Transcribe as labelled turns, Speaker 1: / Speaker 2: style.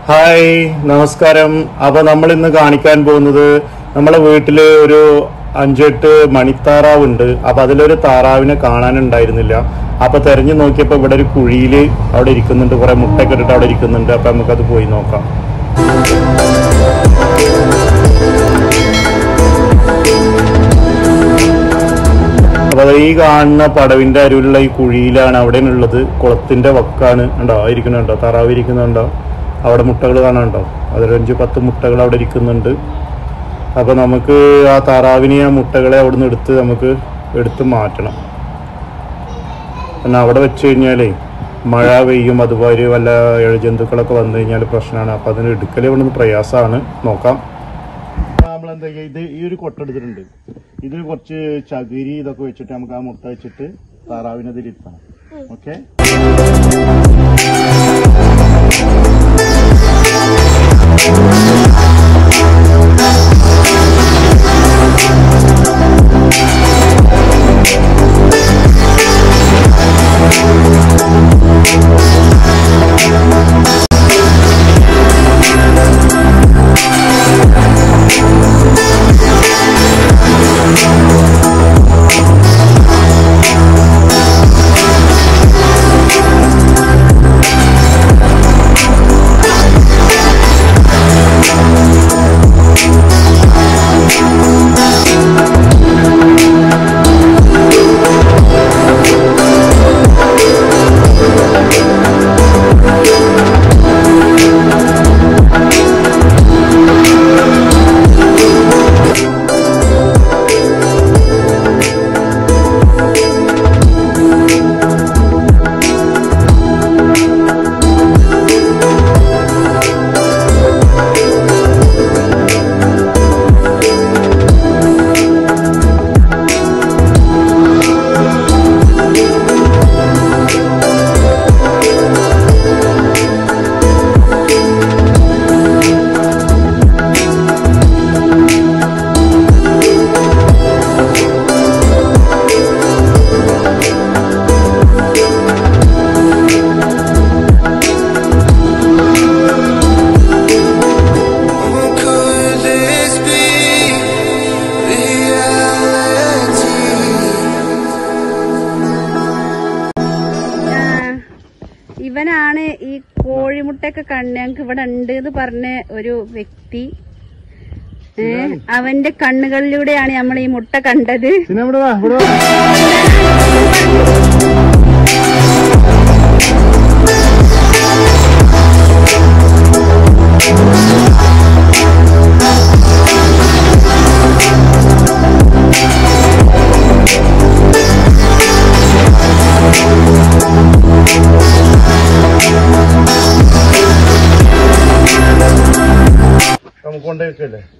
Speaker 1: Hi നമസ്കാരം അപ്പൊ നമ്മൾ ഇന്ന് കാണിക്കാൻ പോകുന്നത് നമ്മളെ വീട്ടില് ഒരു അഞ്ചെട്ട് മണിത്താറാവ് ഉണ്ട് അപ്പൊ അതിലൊരു താറാവിനെ കാണാനുണ്ടായിരുന്നില്ല അപ്പൊ തെരഞ്ഞു നോക്കിയപ്പോ ഇവിടെ ഒരു കുഴിയില് അവിടെ ഇരിക്കുന്നുണ്ട് കുറെ മുട്ടയൊക്കെ ഇട്ടിട്ട് അവിടെ ഇരിക്കുന്നുണ്ട് അപ്പൊ നമുക്കത് പോയി നോക്കാം അപ്പൊ അത് ഈ കാണുന്ന പടവിന്റെ അരുവിലുള്ള ഈ കുഴിയിലാണ് അവിടെ ഉള്ളത് കുളത്തിന്റെ വക്കാണ് ഉണ്ടോ ഇരിക്കുന്നുണ്ടോ താറാവ് ഇരിക്കുന്നുണ്ടോ അവിടെ മുട്ടകൾ കാണാനുണ്ടോ അതിലഞ്ച് പത്ത് മുട്ടകൾ അവിടെ ഇരിക്കുന്നുണ്ട് അപ്പൊ നമുക്ക് ആ താറാവിനെ ആ മുട്ടകളെ അവിടുന്ന് എടുത്ത് നമുക്ക് എടുത്ത് മാറ്റണം കാരണം അവിടെ വെച്ച് കഴിഞ്ഞാലേ മഴ പെയ്യും അതുപോലെ വല്ല ഇഴജന്തുക്കളൊക്കെ വന്നു കഴിഞ്ഞാൽ പ്രശ്നമാണ് അപ്പൊ അതിന് എടുക്കൽ ഇവിടുന്ന് പ്രയാസമാണ് നോക്കാം നമ്മൾ എന്താ ചെയ്യുക ഇത് ഈ ഒരു കൊട്ടെടുത്തിട്ടുണ്ട് ഇതിൽ കുറച്ച് ചകിരി ഇതൊക്കെ വെച്ചിട്ട് നമുക്ക് ആ മുട്ട വെച്ചിട്ട് താറാവിനെ ഇതിലിരുത്തണം okay
Speaker 2: Could this be reality?
Speaker 3: ആ, ഇവനാണ് ഈ കോഴിമുട്ടയൊക്കെ കണ്ണ് ഞങ്ങക്ക് ഇവിടെ ഉണ്ട് എന്ന് പറഞ്ഞ ഒരു വ്യക്തി ഏ അവന്റെ കണ്ണുകളിലൂടെയാണ് നമ്മൾ ഈ മുട്ട കണ്ടത്
Speaker 1: പിന്നെ ഇവിടെ വാ ഇവിടെ വാ നമുക്ക് കൊണ്ടേക്കല്ലേ